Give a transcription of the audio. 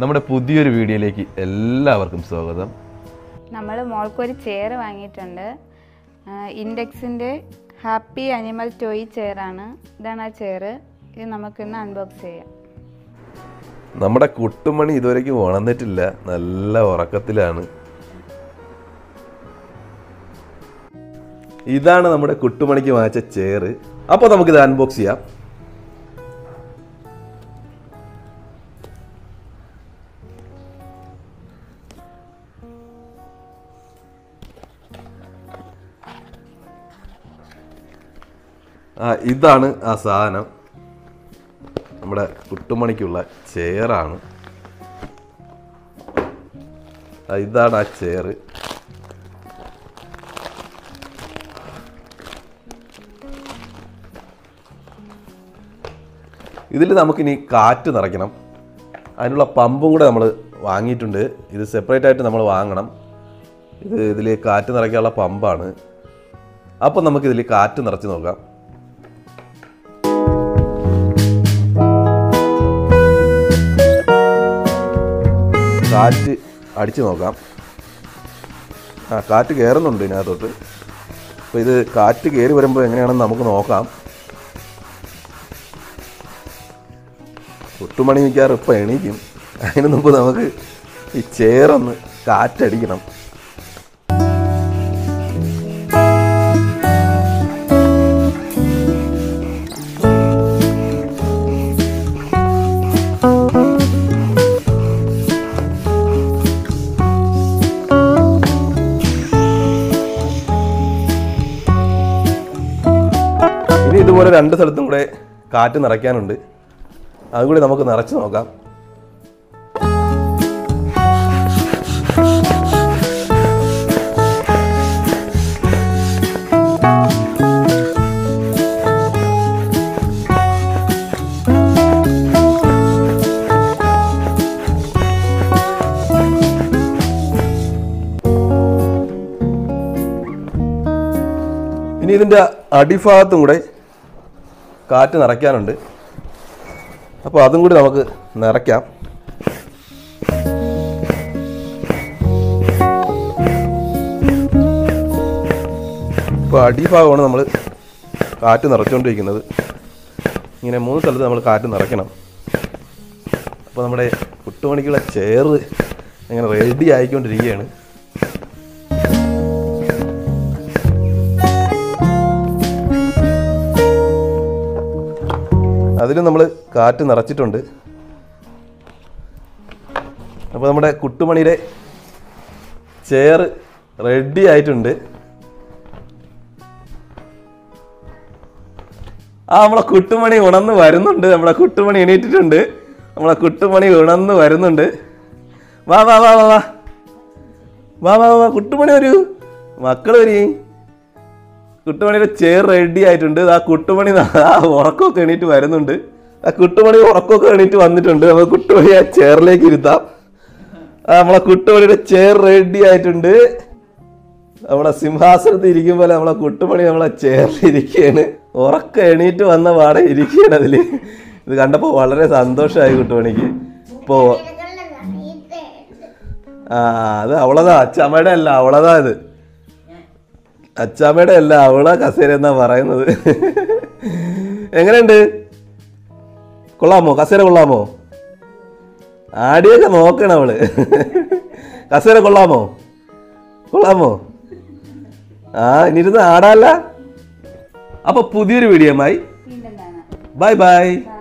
നമ്മുടെ പുതിയൊരു വീഡിയോയിലേക്ക് എല്ലാവർക്കും സ്വാഗതം നമ്മൾ മോൾക്കൊരു ചെയർ വാങ്ങിയിട്ടുണ്ട് ഇൻഡെക്സിൻ്റെ ഹാപ്പി അനിമൽ ടോയ് ചെയറാണ് ഇതാണ് ആ ചെയർ ഇത് നമുക്കിന്ന് അൺബോക്സ് ചെയ്യാം നമ്മുടെ കുട്ടുമണി ഇതുവരേക്കും ഉണർന്നിട്ടില്ല നല്ല ഉറക്കത്തിലാണ് ഇതാണ് നമ്മുടെ കുട്ടുമണിക്ക് വാങ്ങിച്ച ചെയർ അപ്പോൾ നമുക്കിത് അൺബോക്സ് ചെയ്യാം ആ ഇതാണ് ആ സാധനം നമ്മുടെ കുട്ടുമണിക്കുള്ള ചെയറാണ് ആ, ഇതാണ് ആ ചെയർ ഇതിൽ നമുക്കിനി കാറ്റ് നിറയ്ക്കണം അതിനുള്ള പമ്പും കൂടെ നമ്മൾ വാങ്ങിയിട്ടുണ്ട് ഇത് സെപ്പറേറ്റ് ആയിട്ട് നമ്മൾ വാങ്ങണം ഇത് ഇതിൽ കാറ്റ് നിറയ്ക്കാനുള്ള പമ്പാണ് അപ്പോൾ നമുക്കിതിൽ കാറ്റ് നിറച്ച് നോക്കാം കാറ്റ് അടിച്ചു നോക്കാം ആ കാറ്റ് കയറുന്നുണ്ട് ഇതിനകത്തോട്ട് അപ്പോൾ ഇത് കാറ്റ് കയറി വരുമ്പോൾ എങ്ങനെയാണെന്ന് നമുക്ക് നോക്കാം ഒട്ടുമണി മിക്കാറ് ഇപ്പം എണീക്കും അതിന് മുമ്പ് നമുക്ക് ഈ ചെയറൊന്ന് കാറ്റടിക്കണം ഇനി ഇതുപോലെ രണ്ട് സ്ഥലത്തും കൂടെ കാറ്റ് നിറയ്ക്കാനുണ്ട് അതും കൂടി നമുക്ക് നിറച്ച് നോക്കാം ഇനി ഇതിൻ്റെ അടിഭാഗത്തും കൂടെ കാറ്റ് നിറയ്ക്കാനുണ്ട് അപ്പോൾ അതും കൂടി നമുക്ക് നിറയ്ക്കാം ഇപ്പോൾ അടിഭാഗമാണ് നമ്മൾ കാറ്റ് നിറച്ചുകൊണ്ടിരിക്കുന്നത് ഇങ്ങനെ മൂന്ന് സ്ഥലത്ത് നമ്മൾ കാറ്റ് നിറയ്ക്കണം അപ്പോൾ നമ്മുടെ കുട്ടുമണിക്കുള്ള ചെയർ ഇങ്ങനെ റെഡി ആയിക്കൊണ്ടിരിക്കുകയാണ് അതിലും നമ്മൾ കാറ്റ് നിറച്ചിട്ടുണ്ട് അപ്പോൾ നമ്മുടെ കുട്ടുമണിയുടെ ചെയർ റെഡി ആയിട്ടുണ്ട് ആ നമ്മളെ കുട്ടുമണി ഉണർന്ന് വരുന്നുണ്ട് നമ്മളെ കുട്ടുമണി എണീറ്റിട്ടുണ്ട് നമ്മളെ കുട്ടുമണി ഉണർന്ന് വരുന്നുണ്ട് വാ വാ വാ വാ വാ വാ വാ വാ കുട്ടുമണി വരൂ മക്കൾ വരീ കുട്ടുമണിയുടെ ചെയർ റെഡി ആയിട്ടുണ്ട് ആ കുട്ടുമണി ദാ ആ ഉറക്കമൊക്കെ എണീറ്റ് വരുന്നുണ്ട് ആ കുട്ടുമണി ഉറക്കമൊക്കെ എണീറ്റ് വന്നിട്ടുണ്ട് നമുക്ക് കുട്ടുമണി ആ ചെയറിലേക്ക് ഇരുത്താം ആ നമ്മളെ കുട്ടുമണിയുടെ ചെയർ റെഡി ആയിട്ടുണ്ട് നമ്മളെ സിംഹാസനത്തിൽ ഇരിക്കും പോലെ നമ്മളെ കുട്ടുമണി നമ്മളെ ചെയറിൽ ഇരിക്കുകയാണ് ഉറക്കം എണീറ്റ് വന്ന പാടെ ഇരിക്കുകയാണ് അതിൽ ഇത് കണ്ടപ്പോൾ വളരെ സന്തോഷമായി കുട്ടുമണിക്ക് ഇപ്പോൾ ആ അത് അവളതാ അച്ചമ്മയുടെ അല്ല അവളതാ ഇത് അച്ചാമ്മയുടെ അല്ല അവളാ കസേര എന്നാ പറയുന്നത് എങ്ങനെയുണ്ട് കൊള്ളാമോ കസേര കൊള്ളാമോ ആടിയൊക്കെ നോക്കണം അവള് കസേര കൊള്ളാമോ കൊള്ളാമോ ആ ഇനിയിരുന്ന് ആടാല്ല അപ്പൊ പുതിയൊരു വീഡിയോമായി വീണ്ടും കാണാം ബൈ ബൈ ബൈ